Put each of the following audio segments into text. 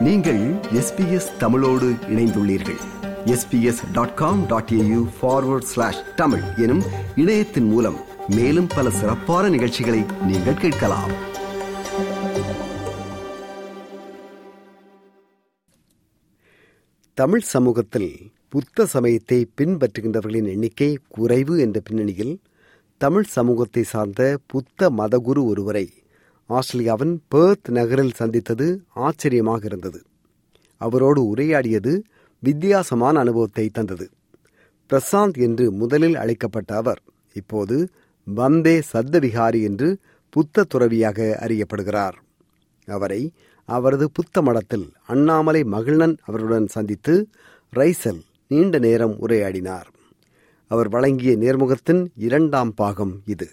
நீங்கள் எஸ்பிஎஸ் தமிழோடு இணைந்துள்ளீர்கள் SBS dot com dot AU forward slash Tamil எனும் இணையத்தின் மூலம் மேலும் பல சிறப்பான நிகழ்ச்சிகளை நீங்கள் கேட்கலாம் தமிழ் சமூகத்தில் புத்த சமயத்தை பின்பற்றுகின்றவர்களின் எண்ணிக்கை குறைவு என்ற பின்னணியில் தமிழ் சமூகத்தை சார்ந்த புத்த மதகுரு ஒருவரை ஆஸ்திரேலியாவின் பேர்த் நகரில் சந்தித்தது ஆச்சரியமாக இருந்தது அவரோடு உரையாடியது வித்தியாசமான அனுபவத்தை தந்தது பிரசாந்த் என்று முதலில் அழைக்கப்பட்ட அவர் இப்போது வந்தே சத்தவிகாரி என்று புத்த துறவியாக அறியப்படுகிறார் அவரை அவரது புத்த மடத்தில் அண்ணாமலை மகிழ்நன் அவருடன் சந்தித்து ரைசல் நீண்ட நேரம் உரையாடினார் அவர் வழங்கிய நேர்முகத்தின் இரண்டாம் பாகம் இது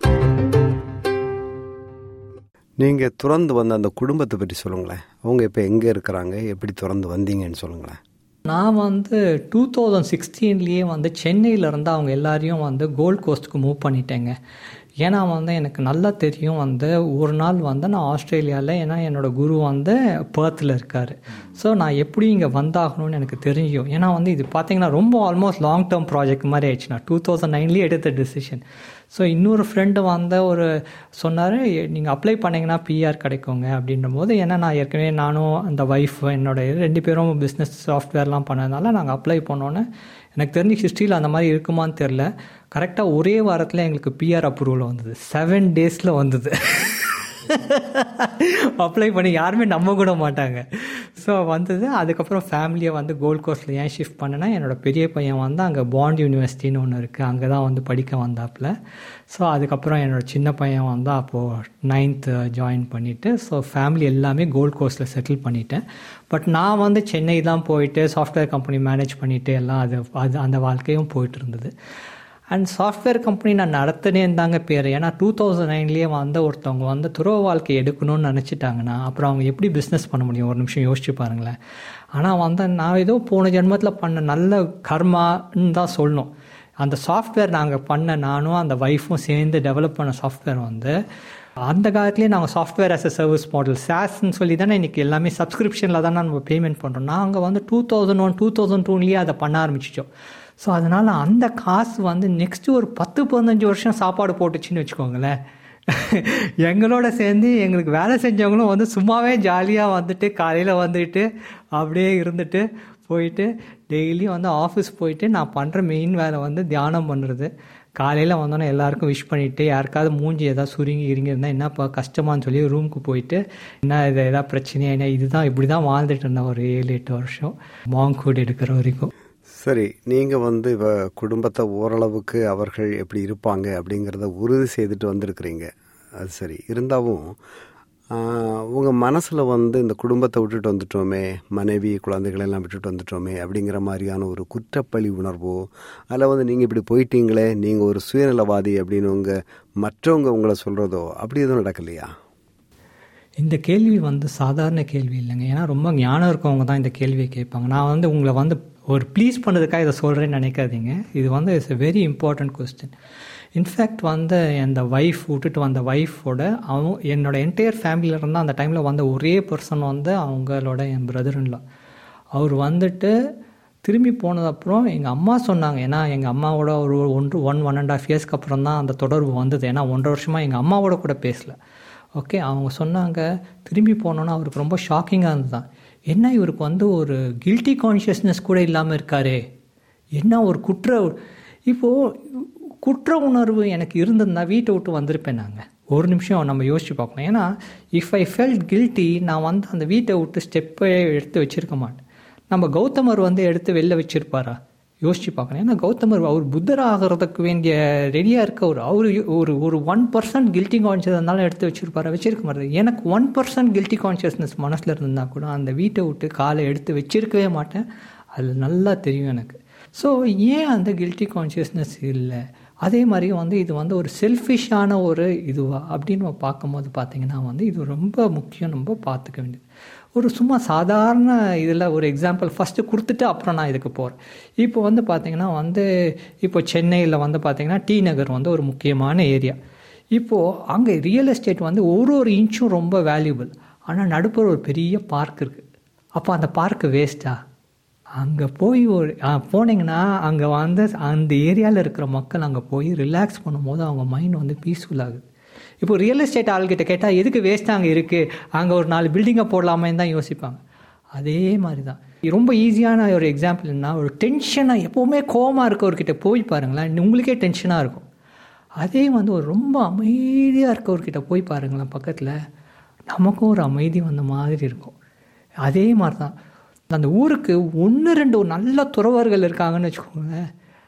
நீங்க துறந்து வந்த அந்த குடும்பத்தை பற்றி சொல்லுங்களேன் அவங்க இப்ப எங்க இருக்கிறாங்க எப்படி துறந்து வந்தீங்கன்னு சொல்லுங்களேன் நான் வந்து டூ தௌசண்ட் சிக்ஸ்டீன்லேயே வந்து சென்னையிலேருந்து அவங்க எல்லாரையும் வந்து கோல்ட் கோஸ்ட்டுக்கு மூவ் பண்ணிட்டேங்க ஏன்னா வந்து எனக்கு நல்லா தெரியும் வந்து ஒரு நாள் வந்து நான் ஆஸ்திரேலியாவில் ஏன்னா என்னோடய குரு வந்து பேர்த்தில் இருக்கார் ஸோ நான் எப்படி இங்கே வந்தாகணும்னு எனக்கு தெரியும் ஏன்னா வந்து இது பார்த்தீங்கன்னா ரொம்ப ஆல்மோஸ்ட் லாங் டேர்ம் ப்ராஜெக்ட் மாதிரி ஆயிடுச்சு நான் டூ தௌசண்ட் நைன்லேயே எடுத்த டிசிஷன் ஸோ இன்னொரு ஃப்ரெண்டு வந்து ஒரு சொன்னார் நீங்கள் அப்ளை பண்ணிங்கன்னா பிஆர் கிடைக்குங்க அப்படின்ற போது ஏன்னா நான் ஏற்கனவே நானும் அந்த ஒய்ஃப் என்னோட ரெண்டு பேரும் பிஸ்னஸ் சாஃப்ட்வேர்லாம் பண்ணதுனால நாங்கள் அப்ளை பண்ணோன்னே எனக்கு தெரிஞ்சு ஹிஸ்ட்ரியில் அந்த மாதிரி இருக்குமான்னு தெரில கரெக்டாக ஒரே வாரத்தில் எங்களுக்கு பிஆர் அப்ரூவல் வந்தது செவன் டேஸில் வந்தது அப்ளை பண்ணி யாருமே நம்ப கூட மாட்டாங்க ஸோ வந்தது அதுக்கப்புறம் ஃபேமிலியை வந்து கோல்ட் கோஸ்ட்டில் ஏன் ஷிஃப்ட் பண்ணேன்னா என்னோடய பெரிய பையன் வந்து அங்கே பாண்ட் யூனிவர்சிட்டின்னு ஒன்று இருக்குது அங்கே தான் வந்து படிக்க வந்தாப்புல ஸோ அதுக்கப்புறம் என்னோடய சின்ன பையன் வந்து அப்போது நைன்த்து ஜாயின் பண்ணிவிட்டு ஸோ ஃபேமிலி எல்லாமே கோல்ட் கோஸ்ட்டில் செட்டில் பண்ணிட்டேன் பட் நான் வந்து சென்னை தான் போயிட்டு சாஃப்ட்வேர் கம்பெனி மேனேஜ் பண்ணிவிட்டு எல்லாம் அது அது அந்த வாழ்க்கையும் போயிட்டு இருந்தது அண்ட் சாஃப்ட்வேர் கம்பெனி நான் நடத்தினேன் தாங்க பேர் ஏன்னா டூ தௌசண்ட் நைன்லேயே வந்து ஒருத்தவங்க வந்து துறவு வாழ்க்கை எடுக்கணும்னு நினச்சிட்டாங்கன்னா அப்புறம் அவங்க எப்படி பிஸ்னஸ் பண்ண முடியும் ஒரு நிமிஷம் யோசிச்சு பாருங்களேன் ஆனால் வந்து நான் ஏதோ போன ஜென்மத்தில் பண்ண நல்ல கர்மான்னு தான் சொல்லணும் அந்த சாஃப்ட்வேர் நாங்கள் பண்ண நானும் அந்த ஒய்ஃபும் சேர்ந்து டெவலப் பண்ண சாஃப்ட்வேர் வந்து அந்த காலத்துலேயே நாங்கள் software as a service model சாஸ்ன்னு சொல்லி தானே இன்றைக்கி எல்லாமே சப்ஸ்கிரிப்ஷனில் தானே நம்ம பேமெண்ட் பண்ணுறோம் நாங்கள் வந்து two thousand one two thousand டூலேயே அதை பண்ண ஆரம்பிச்சிட்டோம் ஸோ அதனால் அந்த காசு வந்து நெக்ஸ்ட்டு ஒரு பத்து பதினஞ்சு வருஷம் சாப்பாடு போட்டுச்சுன்னு வச்சுக்கோங்களேன் எங்களோட சேர்ந்து எங்களுக்கு வேலை செஞ்சவங்களும் வந்து சும்மாவே ஜாலியாக வந்துட்டு காலையில் வந்துட்டு அப்படியே இருந்துட்டு போயிட்டு டெய்லியும் வந்து ஆஃபீஸ் போயிட்டு நான் பண்ணுற மெயின் வேலை வந்து தியானம் பண்ணுறது காலையில் வந்தோன்னே எல்லாருக்கும் விஷ் பண்ணிவிட்டு யாருக்காவது மூஞ்சி எதாவது சுருங்கி இருங்கி இருந்தால் என்னப்பா கஷ்டமான்னு சொல்லி ரூமுக்கு போயிட்டு என்ன இது எதாவது பிரச்சனையா என்ன இதுதான் இப்படி தான் வாழ்ந்துட்டு இருந்தேன் ஒரு ஏழு எட்டு வருஷம் மாங்கூட் எடுக்கிற வரைக்கும் சரி நீங்கள் வந்து இப்போ குடும்பத்தை ஓரளவுக்கு அவர்கள் எப்படி இருப்பாங்க அப்படிங்கிறத உறுதி செய்துட்டு வந்திருக்கிறீங்க அது சரி இருந்தாலும் உங்கள் மனசில் வந்து இந்த குடும்பத்தை விட்டுட்டு வந்துட்டோமே மனைவி குழந்தைகளை எல்லாம் விட்டுட்டு வந்துட்டோமே அப்படிங்கிற மாதிரியான ஒரு குற்றப்பழி உணர்வோ அதில் வந்து நீங்கள் இப்படி போயிட்டீங்களே நீங்கள் ஒரு சுயநலவாதி அப்படின்னு உங்கள் மற்றவங்க உங்களை சொல்கிறதோ அப்படி எதுவும் நடக்கலையா இந்த கேள்வி வந்து சாதாரண கேள்வி இல்லைங்க ஏன்னா ரொம்ப ஞானம் இருக்கவங்க தான் இந்த கேள்வியை கேட்பாங்க நான் வந்து உங்களை வந்து ஒரு ப்ளீஸ் பண்ணுறதுக்காக இதை சொல்கிறேன்னு நினைக்காதீங்க இது வந்து it's a very important question in fact வந்து அந்த ஒய்ஃப் விட்டுட்டு வந்த ஒய்ஃபோட அவங்க என்னோட என்டையர் ஃபேமிலியில் இருந்தால் அந்த டைமில் வந்த ஒரே பர்சன் வந்து அவங்களோட என் பிரதர்ல அவர் வந்துட்டு திரும்பி போனதப்புறம் எங்கள் அம்மா சொன்னாங்க ஏன்னா எங்கள் அம்மாவோட ஒரு ஒன்று ஒன் ஒன் அண்ட் ஆஃப் இயர்ஸ்க்கு அப்புறம் தான் அந்த தொடர்பு வந்தது ஏன்னா ஒன்றரை வருஷமாக எங்கள் அம்மாவோட கூட பேசலை ஓகே அவங்க சொன்னாங்க திரும்பி போனோன்னா அவருக்கு ரொம்ப ஷாக்கிங்காக இருந்தது தான் என்ன இவருக்கு வந்து ஒரு கில்ட்டி கான்ஷியஸ்னஸ் கூட இல்லாமல் இருக்காரே என்ன ஒரு குற்ற இப்போது குற்ற உணர்வு எனக்கு இருந்திருந்தா வீட்டை விட்டு வந்திருப்பேன் நாங்கள் ஒரு நிமிஷம் நம்ம யோசிச்சு பார்க்கணும் ஏன்னா இஃப் ஐ ஃபெல்ட் கில்ட்டி நான் வந்து அந்த வீட்டை விட்டு ஸ்டெப்பை எடுத்து வச்சுருக்க மாட்டேன் நம்ம கௌதமர் வந்து எடுத்து வெளில வச்சுருப்பாரா யோசிச்சு பார்க்கணும் ஏன்னா கௌதமர் அவர் புத்தர் ஆகிறதுக்கு வேண்டிய ரெடியாக இருக்க ஒரு அவர் ஒரு ஒரு ஒன் பர்சன்ட் கில்ட்டி கான்ஷியஸ் இருந்தாலும் எடுத்து வச்சுருப்பாரா வச்சிருக்க மாட்டேன் எனக்கு ஒன் பர்சன்ட் கில்ட்டி கான்ஷியஸ்னஸ் மனசில் இருந்தால் கூட அந்த வீட்டை விட்டு காலை எடுத்து வச்சிருக்கவே மாட்டேன் அது நல்லா தெரியும் எனக்கு ஸோ ஏன் அந்த கில்ட்டி கான்ஷியஸ்னஸ் இல்லை அதே மாதிரி வந்து இது வந்து ஒரு செல்ஃபிஷான ஒரு இதுவா அப்படின்னு நம்ம பார்க்கும்போது பார்த்தீங்கன்னா வந்து இது ரொம்ப முக்கியம் நம்ம பார்த்துக்க வேண்டியது ஒரு சும்மா சாதாரண இதில் ஒரு எக்ஸாம்பிள் ஃபஸ்ட்டு கொடுத்துட்டு அப்புறம் நான் இதுக்கு போகிறேன் இப்போ வந்து பார்த்திங்கன்னா வந்து இப்போ சென்னையில் வந்து பார்த்திங்கன்னா டி நகர் வந்து ஒரு முக்கியமான ஏரியா இப்போது அங்கே ரியல் எஸ்டேட் வந்து ஒரு ஒரு இன்ச்சும் ரொம்ப வேல்யூபிள் ஆனால் நடுப்புற ஒரு பெரிய பார்க் இருக்குது அப்போ அந்த பார்க்கு வேஸ்ட்டா அங்கே போய் ஒரு ஆ, போனீங்கன்னா அங்கே வந்து அந்த ஏரியாவில் இருக்கிற மக்கள் அங்கே போய் ரிலாக்ஸ் பண்ணும்போது அவங்க மைண்ட் வந்து பீஸ்ஃபுல் ஆகுது இப்போ ரியல் எஸ்டேட் ஆள்கிட்ட கேட்டால் எதுக்கு வேஸ்ட்டாக அங்கே இருக்குது அங்கே ஒரு நாலு பில்டிங்கை போடலாமேன்னு தான் யோசிப்பாங்க அதே மாதிரி தான் ரொம்ப ஈஸியான ஒரு எக்ஸாம்பிள் என்ன ஒரு டென்ஷனாக எப்போவுமே கோவமாக இருக்கவர்கிட்ட போய் பாருங்களேன் உங்களுக்கே டென்ஷனாக இருக்கும் அதே வந்து ஒரு ரொம்ப அமைதியாக இருக்கவர்கிட்ட போய் பாருங்களேன் பக்கத்தில் நமக்கும் ஒரு அமைதி வந்த மாதிரி இருக்கும் அதே மாதிரி தான் அந்த ஊருக்கு ஒன்று ரெண்டு ஒரு நல்ல துறவர்கள் இருக்காங்கன்னு வச்சுக்கோங்களேன்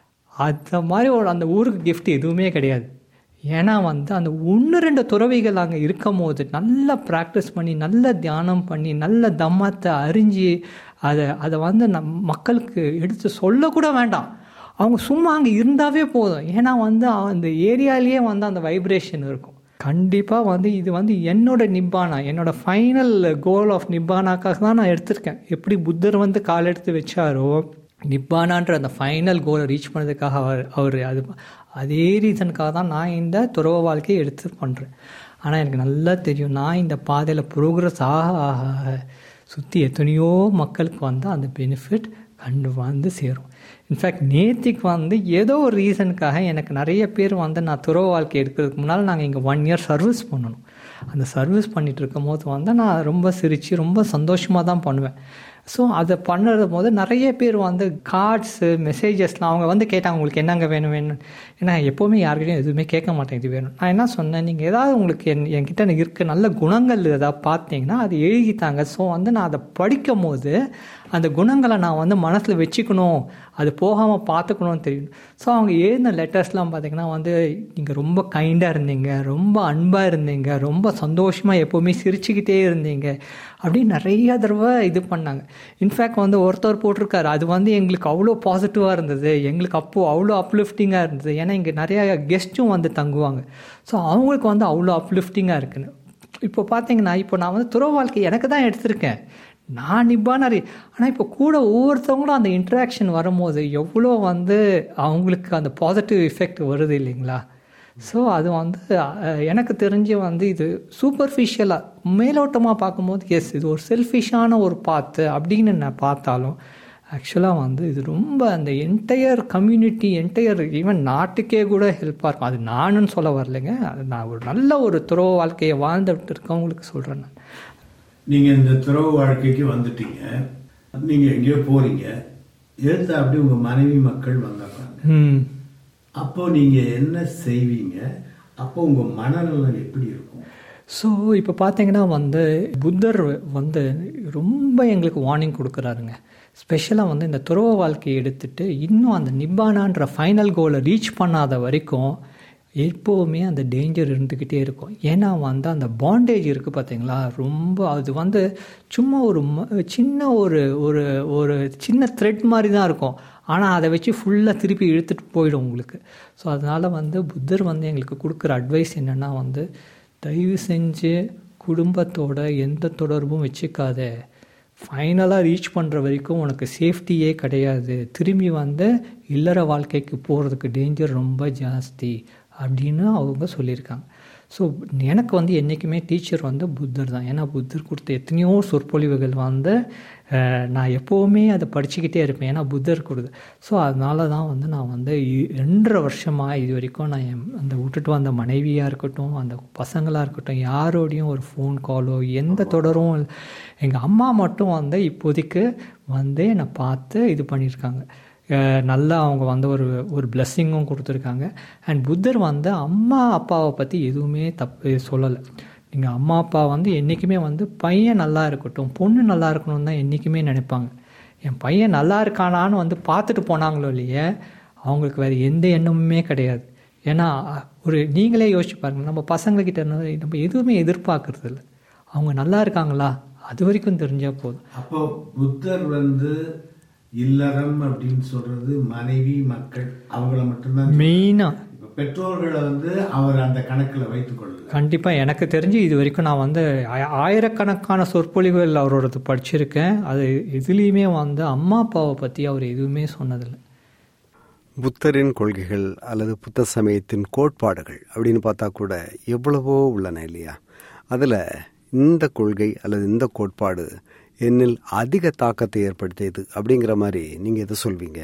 அந்த மாதிரி ஒரு அந்த ஊருக்கு gift எதுவுமே கிடையாது ஏன்னா வந்து அந்த ஒன்று ரெண்டு துறவிகள் அங்கே இருக்கும் போது நல்லா ப்ராக்டிஸ் பண்ணி நல்ல தியானம் பண்ணி நல்ல தம்மத்தை அறிஞ்சு அதை அதை வந்து நம் மக்களுக்கு எடுத்து சொல்லக்கூட வேண்டாம் அவங்க சும்மா அங்கே இருந்தாவே போதும் ஏன்னா வந்து அந்த ஏரியாலேயே வந்து அந்த வைப்ரேஷன் இருக்கும் கண்டிப்பாக வந்து இது வந்து என்னோட நிப்பானா என்னோட ஃபைனல் கோல் ஆஃப் நிப்பானாக்காக தான் நான் எடுத்திருக்கேன் எப்படி புத்தர் வந்து கால் எடுத்து வச்சாரோ நிப்பானான்ற அந்த ஃபைனல் கோலை ரீச் பண்ணதுக்காக அவர் அவர் அது அதே ரீசனுக்காக தான் நான் இந்த துறவ வாழ்க்கையை எடுத்து பண்ணுறேன் ஆனால் எனக்கு நல்லா தெரியும் நான் இந்த பாதையில் ப்ரோக்ரஸ் ஆக ஆக ஆக சுற்றி எத்தனையோ மக்களுக்கு வந்து அந்த பெனிஃபிட் கண்டு வந்து சேரும் இன்ஃபேக்ட் நேத்திக்கு வந்து ஏதோ ஒரு ரீசனுக்காக எனக்கு நிறைய பேர் வந்து நான் துறவு வாழ்க்கை எடுக்கிறதுக்கு முன்னால் நாங்கள் இங்கே ஒன் இயர் சர்வீஸ் பண்ணணும் அந்த சர்வீஸ் பண்ணிட்டு இருக்கும் போது வந்து நான் ரொம்ப சிரித்து ரொம்ப சந்தோஷமாக தான் பண்ணுவேன் ஸோ அதை பண்ணுறது போது நிறைய பேர் வந்து கார்ட்ஸு மெசேஜஸ்லாம் அவங்க வந்து கேட்டாங்க உங்களுக்கு என்னங்க வேணும் வேணும் ஏன்னா எப்போவுமே யாருக்கிட்டையும் எதுவுமே கேட்க மாட்டேன் இது வேணும் நான் என்ன சொன்னேன் நீங்கள் ஏதாவது உங்களுக்கு என் என்கிட்ட இருக்க நல்ல குணங்கள் ஏதாவது பார்த்தீங்கன்னா அது எழுதித்தாங்க ஸோ வந்து நான் அதை படிக்கும் போது அந்த குணங்களை நான் வந்து மனசில் வச்சுக்கணும் அது போகாமல் பார்த்துக்கணும்னு தெரியும் ஸோ அவங்க எழுதின லெட்டர்ஸ்லாம் பார்த்தீங்கன்னா வந்து நீங்கள் ரொம்ப கைண்டாக இருந்தீங்க ரொம்ப அன்பாக இருந்தீங்க ரொம்ப சந்தோஷமாக எப்போவுமே சிரிச்சுக்கிட்டே இருந்தீங்க அப்படின்னு நிறைய தடவை இது பண்ணாங்க இன்ஃபேக்ட் வந்து ஒருத்தர் போட்டிருக்காரு அது வந்து எங்களுக்கு அவ்வளோ பாசிட்டிவாக இருந்தது எங்களுக்கு அப்போது அவ்வளோ அப்லிஃப்டிங்காக இருந்தது ஏன்னா இங்கே நிறையா கெஸ்ட்டும் வந்து தங்குவாங்க ஸோ அவங்களுக்கு வந்து அவ்வளோ அப்லிஃப்டிங்காக இருக்குன்னு இப்போ பார்த்தீங்கன்னா இப்போ நான் வந்து துறவு வாழ்க்கை எனக்கு தான் எடுத்திருக்கேன் நான் நிப்பானரி ஆனால் இப்போ கூட ஒவ்வொருத்தவங்களும் அந்த இன்ட்ராக்ஷன் வரும்போது எவ்வளோ வந்து அவங்களுக்கு அந்த பாசிட்டிவ் எஃபெக்ட் வருது இல்லைங்களா ஸோ அது வந்து அஹ், எனக்கு தெரிஞ்சு வந்து இது சூப்பர்ஃபிஷியலாக மேலோட்டமாக பார்க்கும்போது எஸ் இது ஒரு செல்ஃபிஷான ஒரு பாத்து அப்படின்னு நான் பார்த்தாலும் ஆக்சுவலாக வந்து இது ரொம்ப அந்த என்டையர் கம்யூனிட்டி என்டையர் ஈவன் நாட்டுக்கே கூட ஹெல்ப்பாக இருக்கும் அது நானுன்னு சொல்ல வரலைங்க அது நான் ஒரு நல்ல ஒரு துறவு வாழ்க்கையை வாழ்ந்துட்டு இருக்கவங்களுக்கு சொல்கிறேன் நான் நீங்க இந்த துறவு வாழ்க்கைக்கு வந்துட்டீங்க நீங்க எங்கேயோ போறீங்க எடுத்து அப்படி உங்க மனைவி மக்கள் வந்துடுறாங்க ம் அப்போ நீங்க என்ன செய்வீங்க அப்போ உங்க மனநலம் எப்படி இருக்கும் ஸோ இப்போ பார்த்தீங்கன்னா வந்து புத்தர் வந்து ரொம்ப எங்களுக்கு வார்னிங் கொடுக்குறாருங்க ஸ்பெஷலாக வந்து இந்த துறவ வாழ்க்கையை எடுத்துட்டு இன்னும் அந்த நிப்பானான்ற ஃபைனல் கோலை ரீச் பண்ணாத வரைக்கும் எப்போவுமே அந்த டேஞ்சர் இருந்துக்கிட்டே இருக்கும் ஏன்னா வந்து அந்த பாண்டேஜ் இருக்குது பார்த்தீங்களா ரொம்ப அது வந்து சும்மா ஒரு ம- சின்ன ஒரு ஒரு ஒரு சின்ன த்ரெட் மாதிரி தான் இருக்கும் ஆனால் அதை வச்சு ஃபுல்லாக திருப்பி இழுத்துட்டு போயிடும் உங்களுக்கு ஸோ அதனால் வந்து புத்தர் வந்து எங்களுக்கு கொடுக்குற அட்வைஸ் என்னென்னா வந்து தயவு செஞ்சு குடும்பத்தோட எந்த தொடர்பும் வச்சுக்காத ஃபைனலாக ரீச் பண்ணுற வரைக்கும் உனக்கு சேஃப்டியே கிடையாது திரும்பி வந்து இல்லற வாழ்க்கைக்கு போகிறதுக்கு டேஞ்சர் ரொம்ப ஜாஸ்தி அப்படின்னு அவங்க சொல்லியிருக்காங்க ஸோ எனக்கு வந்து என்றைக்குமே டீச்சர் வந்து புத்தர் தான் ஏன்னா புத்தர் கொடுத்த எத்தனையோ சொற்பொழிவுகள் வந்து அஹ், நான் எப்போவுமே அதை படிச்சுக்கிட்டே இருப்பேன் ஏன்னா புத்தர் கொடுது ஸோ அதனால தான் வந்து நான் வந்து இ- ரெண்டரை வருஷமாக இது வரைக்கும் நான் என் அந்த விட்டுட்டு வந்த மனைவியாக இருக்கட்டும் அந்த பசங்களாக இருக்கட்டும் யாரோடையும் ஒரு ஃபோன் காலோ எந்த தொடரும் எங்கள் அம்மா மட்டும் வந்து இப்போதைக்கு வந்து என்னை பார்த்து இது பண்ணியிருக்காங்க அஹ் நல்லா அவங்க வந்து ஒரு ஒரு பிளெஸ்ஸிங்கும் கொடுத்துருக்காங்க அண்ட் புத்தர் வந்து அம்மா அப்பாவை பற்றி எதுவுமே தப்பு சொல்லலை நீங்கள் அம்மா அப்பா வந்து என்றைக்குமே வந்து பையன் நல்லா இருக்கட்டும் பொண்ணு நல்லா இருக்கணும்னு தான் என்றைக்குமே நினைப்பாங்க என் பையன் நல்லா இருக்கானான்னு வந்து பார்த்துட்டு போனாங்களோ இல்லையே அவங்களுக்கு வேறு எந்த எண்ணமுமே கிடையாது ஏன்னா ஒரு நீங்களே யோசிச்சு பாருங்க நம்ம பசங்கக்கிட்ட இருந்து நம்ம எதுவுமே எதிர்பார்க்கறது இல்லை அவங்க நல்லா இருக்காங்களா அது வரைக்கும் தெரிஞ்சால் போதும் அப்போ புத்தர் வந்து இல்லறம் அப்படின்னு சொல்றது மனைவி மக்கள் அவங்கள மட்டும்தான் மெயினாக இப்ப பெற்றோர்களை வந்து அவர் அந்த கணக்குல வைத்துக் கொள்ளல கண்டிப்பாக எனக்கு தெரிஞ்சு இது வரைக்கும் நான் வந்து ஆய- ஆயிரக்கணக்கான சொற்பொழிவுகள் அவரோடது படிச்சிருக்கேன் அது எதுலேயுமே வந்து அம்மா அப்பாவை பற்றி அவர் எதுவுமே சொன்னதில்லை புத்தரின் கொள்கைகள் அல்லது புத்த சமயத்தின் கோட்பாடுகள் அப்படின்னு பார்த்தா கூட எவ்வளவோ உள்ளன இல்லையா அதில் இந்த கொள்கை அல்லது இந்த கோட்பாடு என்னில் அதிக தாக்கத்தை ஏற்படுத்தியது அப்படிங்கிற மாதிரி நீங்கள் எதை சொல்வீங்க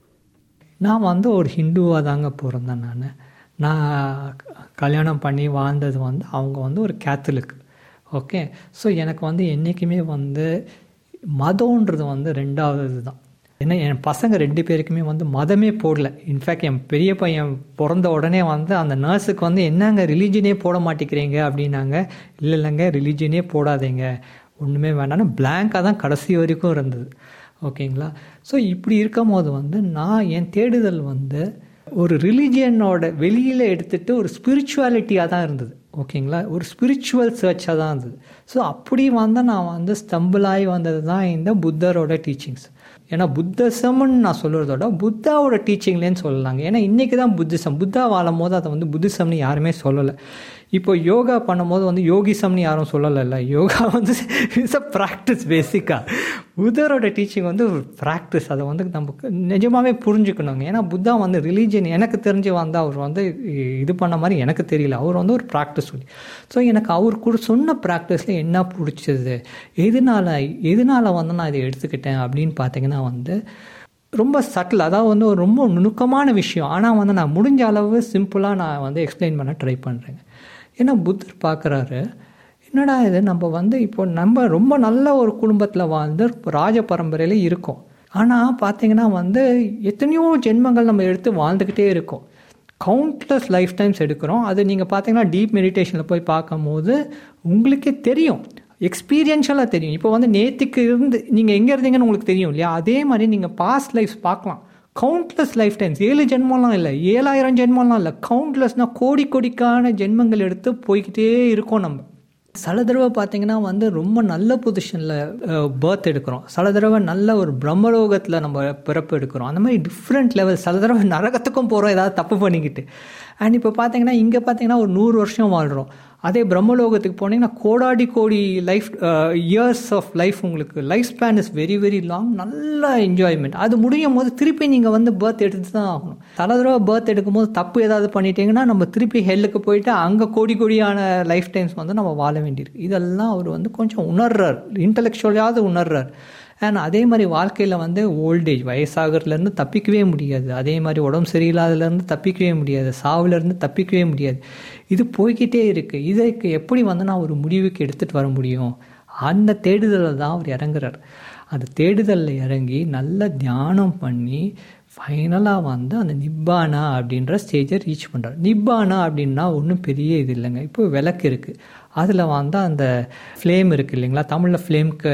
நான் வந்து ஒரு ஹிந்துவாக தாங்க பிறந்தேன் நான் நான் கல்யாணம் பண்ணி வாழ்ந்தது வந்து அவங்க வந்து ஒரு கேத்தலிக் ஓகே ஸோ எனக்கு வந்து என்றைக்குமே வந்து மதம்ன்றது வந்து ரெண்டாவது தான் ஏன்னா என் பசங்க ரெண்டு பேருக்குமே வந்து மதமே போடல இன்ஃபேக்ட் என் பெரிய பையன் பிறந்த உடனே வந்து அந்த நர்ஸுக்கு வந்து என்னங்க ரிலீஜனே போட மாட்டேங்கிறீங்க அப்படின்னாங்க இல்லை இல்லைங்க ரிலீஜனே போடாதீங்க ஒன்றுமே வேண்டாம்னு பிளாங்காக தான் கடைசி வரைக்கும் இருந்தது ஓகேங்களா ஸோ இப்படி இருக்கும் போது வந்து நான் என் தேடுதல் வந்து ஒரு ரிலீஜியனோட வெளியில் எடுத்துகிட்டு ஒரு ஸ்பிரிச்சுவாலிட்டியாக தான் இருந்தது ஓகேங்களா ஒரு ஸ்பிரிச்சுவல் சர்ச்சாக தான் இருந்தது ஸோ அப்படி வந்து நான் வந்து ஸ்டம்பிளாகி வந்தது தான் இந்த புத்தரோட டீச்சிங்ஸ் ஏன்னா புத்தசம்னு நான் சொல்கிறதோட புத்தாவோட டீச்சிங்லேன்னு சொல்லலாங்க ஏன்னா இன்றைக்கி தான் புத்திசம் புத்தா வாழும் போது அதை வந்து புத்திசம்னு யாருமே சொல்லலை இப்போ யோகா பண்ணும்போது வந்து யோகிசம்னு யாரும் சொல்லலைல்ல யோகா வந்து இட்ஸ் அ ப்ராக்டிஸ் பேசிக்காக புத்தரோட டீச்சிங் வந்து ஒரு ப்ராக்டிஸ் அதை வந்து நம்ம நிஜமாகவே புரிஞ்சுக்கணுங்க ஏன்னா புத்தா வந்து ரிலீஜியன் எனக்கு தெரிஞ்சு வந்து அவர் வந்து இது பண்ண மாதிரி எனக்கு தெரியல அவர் வந்து ஒரு ப்ராக்டிஸ் சொல்லி ஸோ எனக்கு அவர் கூட சொன்ன ப்ராக்டிஸில் என்ன பிடிச்சது எதனால எதனால வந்து நான் இதை எடுத்துக்கிட்டேன் அப்படின்னு பார்த்தீங்கன்னா வந்து ரொம்ப சட்டில் அதாவது வந்து ஒரு ரொம்ப நுணுக்கமான விஷயம் ஆனால் வந்து நான் முடிஞ்ச அளவு சிம்பிளாக நான் வந்து எக்ஸ்பிளைன் பண்ண ட்ரை பண்ணுறேங்க ஏன்னா புத்தர் பார்க்குறாரு என்னடா இது நம்ம வந்து இப்போ நம்ம ரொம்ப நல்ல ஒரு குடும்பத்தில் வாழ்ந்து ராஜ பரம்பரையில் இருக்கோம் ஆனால் பார்த்தீங்கன்னா வந்து எத்தனையோ ஜென்மங்கள் நம்ம எடுத்து வாழ்ந்துக்கிட்டே இருக்கோம் கவுண்ட்லெஸ் லைஃப் டைம்ஸ் எடுக்கிறோம் அது நீங்கள் பார்த்தீங்கன்னா டீப் மெடிடேஷனில் போய் பார்க்கும்போது உங்களுக்கே தெரியும் எக்ஸ்பீரியன்ஷியலாக தெரியும் இப்போ வந்து நேற்றுக்கு இருந்து நீங்கள் எங்கே இருந்தீங்கன்னு உங்களுக்கு தெரியும் இல்லையா அதே மாதிரி நீங்கள் பாஸ்ட் லைஃப்ஸ் பார்க்கலாம் கவுண்ட்லெஸ் லைஃப் டைம்ஸ் ஏழு ஜென்மம்லாம் இல்லை ஏழாயிரம் ஜென்மம்லாம் இல்லை கவுண்ட்லெஸ்னால் கோடி கோடிக்கான ஜென்மங்கள் எடுத்து போய்கிட்டே இருக்கோம் நம்ம சில தடவை பார்த்தீங்கன்னா வந்து ரொம்ப நல்ல பொசிஷனில் பர்த் எடுக்கிறோம் சில தடவை நல்ல ஒரு பிரம்மலோகத்தில் நம்ம பிறப்பு எடுக்கிறோம் அந்த மாதிரி டிஃப்ரெண்ட் லெவல் சில தடவை நரகத்துக்கும் போகிறோம் ஏதாவது தப்பு பண்ணிக்கிட்டு அண்ட் இப்போ பார்த்தீங்கன்னா இங்கே பார்த்தீங்கன்னா ஒரு நூறு வருஷம் வாழ்கிறோம் அதே பிரம்மலோகத்துக்கு போனீங்கன்னா கோடாடி கோடி லைஃப் இயர்ஸ் ஆஃப் லைஃப் உங்களுக்கு life span is very very long நல்ல என்ஜாய்மெண்ட் அது முடியும் போது திருப்பி நீங்கள் வந்து பர்த் எடுத்து தான் ஆகணும் பல தடவை பர்த் எடுக்கும்போது தப்பு ஏதாவது பண்ணிட்டீங்கன்னா நம்ம திருப்பி ஹெல்லுக்கு போயிட்டு அங்கே கோடி கோடியான லைஃப் டைம்ஸ் வந்து நம்ம வாழ வேண்டியிருக்கு இதெல்லாம் அவர் வந்து கொஞ்சம் உணர்றார் இன்டலெக்சுவலாவது உணர்றார் அண்ட் அதே மாதிரி வாழ்க்கையில் வந்து ஓல்டேஜ் வயசாகிறதுலேருந்து தப்பிக்கவே முடியாது அதே மாதிரி உடம்பு சரியில்லாததுலேருந்து தப்பிக்கவே முடியாது சாவுலேருந்து தப்பிக்கவே முடியாது இது போய்கிட்டே இருக்குது இதற்கு எப்படி வந்து நான் ஒரு முடிவுக்கு எடுத்துகிட்டு வர முடியும் அந்த தேடுதலில் தான் அவர் இறங்குறார் அந்த தேடுதலில் இறங்கி நல்ல தியானம் பண்ணி ஃபைனலாக வந்து அந்த நிப்பானா அப்படின்ற ஸ்டேஜை ரீச் பண்ணுறார் நிப்பானா அப்படின்னா ஒன்றும் பெரிய இது இல்லைங்க இப்போ விளக்கு இருக்குது அதில் வந்து அந்த ஃப்ளேம் இருக்குது இல்லைங்களா தமிழில் ஃப்ளேம்க்கு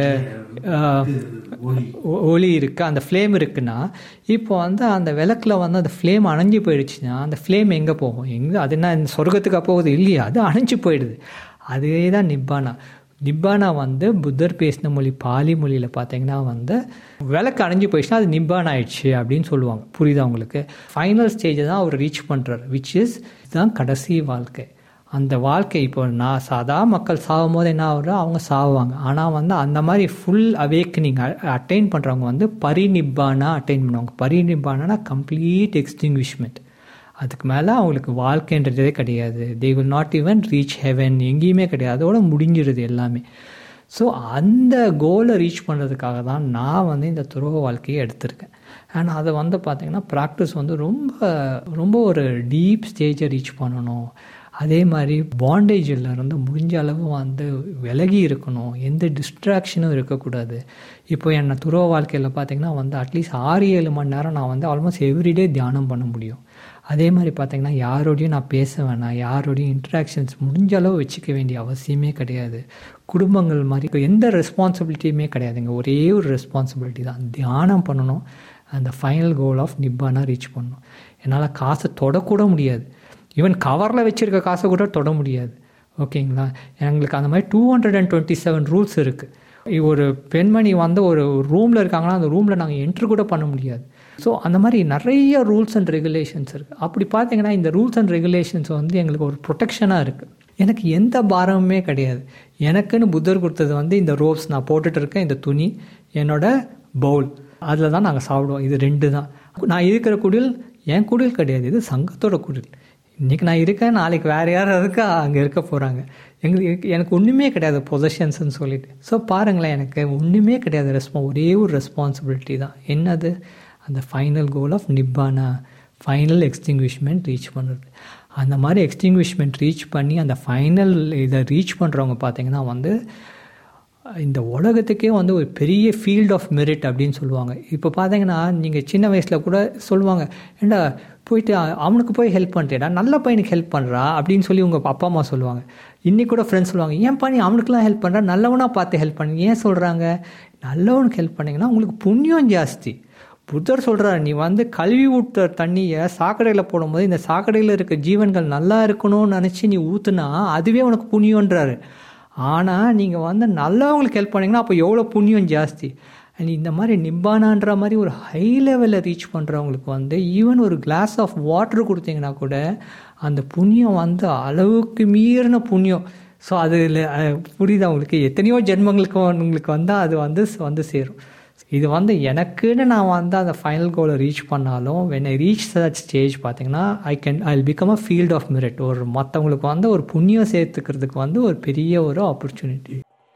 ஒளி இருக்குது அந்த ஃப்ளேம் இருக்குன்னா இப்போ வந்து அந்த விளக்கில் வந்து அந்த ஃப்ளேம் அணைஞ்சு போயிடுச்சுன்னா அந்த ஃப்ளேம் எங்கே போகும் எங்கே அது என்ன சொர்க்கத்துக்காக போகுது இல்லையா அது அணைஞ்சு போயிடுது அதே தான் நிப்பானா நிப்பானா வந்து புத்தர் பேசின மொழி பாலி மொழியில் பார்த்தீங்கன்னா வந்து விளக்கு அணைஞ்சு போயிடுச்சுன்னா அது நிப்பான் ஆயிடுச்சு அப்படின்னு சொல்லுவாங்க புரியுதா உங்களுக்கு ஃபைனல் ஸ்டேஜை தான் அவர் ரீச் பண்ணுறாரு விச் இஸ் இதுதான் கடைசி வாழ்க்கை அந்த வாழ்க்கை இப்போ நான் சாதா மக்கள் சாகும் போது என்ன ஆகுறோ அவங்க சாவாங்க ஆனால் வந்து அந்த மாதிரி ஃபுல் அவேக்கனிங் அட்டைன் பண்ணுறவங்க வந்து பரிநிப்பானா அட்டைன் பண்ணுவாங்க பரிநிப்பானா கம்ப்ளீட் எக்ஸ்டிங்விஷ்மெண்ட் அதுக்கு மேலே அவங்களுக்கு வாழ்க்கைன்றதே கிடையாது they will not even reach heaven எங்கேயுமே கிடையாது அதோட முடிஞ்சிடுது எல்லாமே ஸோ அந்த கோலை ரீச் பண்ணுறதுக்காக தான் நான் வந்து இந்த துறவு வாழ்க்கையை எடுத்திருக்கேன் அண்ட் அதை வந்து பார்த்திங்கன்னா ப்ராக்டிஸ் வந்து ரொம்ப ரொம்ப ஒரு டீப் ஸ்டேஜை ரீச் பண்ணணும் அதே மாதிரி பாண்டேஜில் இருந்து முடிஞ்ச அளவு வந்து விலகி இருக்கணும் எந்த டிஸ்ட்ராக்ஷனும் இருக்கக்கூடாது இப்போ என்னை துறவு வாழ்க்கையில் பார்த்திங்கன்னா வந்து அட்லீஸ்ட் ஆறு ஏழு மணி நேரம் நான் வந்து ஆல்மோஸ்ட் எவ்ரிடே தியானம் பண்ண முடியும் அதே மாதிரி பார்த்திங்கன்னா யாரோடையும் நான் பேச வேணாம் யாரோடையும் இன்ட்ராக்ஷன்ஸ் முடிஞ்ச அளவு வச்சுக்க வேண்டிய அவசியமே கிடையாது குடும்பங்கள் மாதிரி இப்போ எந்த ரெஸ்பான்சிபிலிட்டியுமே கிடையாதுங்க ஒரே ஒரு ரெஸ்பான்சிபிலிட்டி தான் தியானம் பண்ணணும் அந்த ஃபைனல் கோல் ஆஃப் நிப்பானா ரீச் பண்ணணும் என்னால் காசை தொடக்கூட முடியாது ஈவன் கவரில் வச்சுருக்க காசை கூட தொட முடியாது ஓகேங்களா எங்களுக்கு அந்த மாதிரி two hundred and twenty seven rules இருக்குது ஒரு பெண்மணி வந்து ஒரு ரூமில் இருக்காங்கன்னா அந்த ரூமில் நாங்கள் என்ட்ரு கூட பண்ண முடியாது ஸோ அந்த மாதிரி நிறைய ரூல்ஸ் அண்ட் ரெகுலேஷன்ஸ் இருக்குது அப்படி பார்த்தீங்கன்னா இந்த ரூல்ஸ் அண்ட் ரெகுலேஷன்ஸ் வந்து எங்களுக்கு ஒரு ப்ரொடெக்ஷனாக இருக்குது எனக்கு எந்த பாரமுமே கிடையாது எனக்குன்னு புத்தர் கொடுத்தது வந்து இந்த ரோப்ஸ் நான் போட்டுட்டு இருக்கேன் இந்த துணி என்னோட பவுல் அதில் தான் நாங்கள் சாப்பிடுவோம் இது ரெண்டு தான் நான் இருக்கிற குடில் என் குடில் கிடையாது இது சங்கத்தோட குடில் இன்றைக்கி நான் இருக்கேன் நாளைக்கு வேறு யாரும் இருக்கா அங்கே இருக்க போகிறாங்க எங்களுக்கு எனக்கு ஒன்றுமே கிடையாது பொசஷன்ஸ்னு சொல்லிட்டு ஸோ பாருங்களேன் எனக்கு ஒன்றுமே கிடையாது ரெஸ்பான் ஒரே ஒரு ரெஸ்பான்சிபிலிட்டி தான் என்னது அந்த ஃபைனல் கோல் ஆஃப் நிப்பானா ஃபைனல் எக்ஸ்டிங்விஷ்மெண்ட் ரீச் பண்ணுறது அந்த மாதிரி எக்ஸ்டிங்விஷ்மெண்ட் ரீச் பண்ணி அந்த ஃபைனல் இதை ரீச் பண்ணுறவங்க பார்த்தீங்கன்னா வந்து இந்த உலகத்துக்கே வந்து ஒரு பெரிய ஃபீல்ட் ஆஃப் மெரிட் அப்படின்னு சொல்லுவாங்க இப்போ பார்த்தீங்கன்னா நீங்கள் சின்ன வயசில் கூட சொல்லுவாங்க ஏண்டா போயிட்டு அவனுக்கு போய் ஹெல்ப் பண்ணுறேடா நல்ல பையனுக்கு ஹெல்ப் பண்ணுறா அப்படின்னு சொல்லி உங்கள் அப்பா அம்மா சொல்லுவாங்க இன்னைக்கு கூட ஃப்ரெண்ட்ஸ் சொல்லுவாங்க ஏன் பண்ணி அவனுக்குலாம் ஹெல்ப் பண்ணுறா நல்லவனாக பார்த்து ஹெல்ப் பண்ணுங்க ஏன் சொல்கிறாங்க நல்லவனுக்கு ஹெல்ப் பண்ணிங்கன்னா உங்களுக்கு புண்ணியம் ஜாஸ்தி புத்தர் சொல்கிறார் நீ வந்து கல்வி ஊட்டுற தண்ணியை சாக்கடையில் போடும்போது இந்த சாக்கடையில் இருக்க ஜீவன்கள் நல்லா இருக்கணும்னு நினச்சி நீ ஊற்றுனா அதுவே உனக்கு புண்ணியன்றாரு ஆனால் நீங்கள் வந்து நல்லவங்களுக்கு ஹெல்ப் பண்ணிங்கன்னா அப்போ எவ்வளோ புண்ணியம் ஜாஸ்தி அண்ட் இந்த மாதிரி நிப்பானான்ற மாதிரி ஒரு ஹை லெவலில் ரீச் பண்ணுறவங்களுக்கு வந்து ஈவன் ஒரு கிளாஸ் ஆஃப் வாட்டர் கொடுத்தீங்கன்னா கூட அந்த புண்ணியம் வந்து அளவுக்கு மீறின புண்ணியம் ஸோ அதில் புரியுதா உங்களுக்கு எத்தனையோ ஜென்மங்களுக்கு உங்களுக்கு வந்தால் அது வந்து வந்து சேரும் இது வந்து எனக்குன்னு நான் வந்து அந்த ஃபைனல் கோலை ரீச் பண்ணாலும் when I reach such stage பார்த்தீங்கன்னா I can I become a field of merit ஒரு மற்றவங்களுக்கு வந்து ஒரு புண்ணியம் சேர்த்துக்கிறதுக்கு வந்து ஒரு பெரிய ஒரு ஆப்பர்ச்சுனிட்டி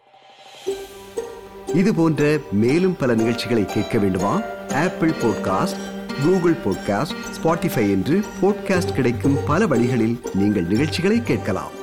இது போன்ற மேலும் பல நிகழ்ச்சிகளை கேட்க வேண்டுமா Apple podcast Google podcast Spotify என்று பாட்காஸ்ட் கிடைக்கும் பல வழிகளில் நீங்கள் நிகழ்ச்சிகளை கேட்கலாம்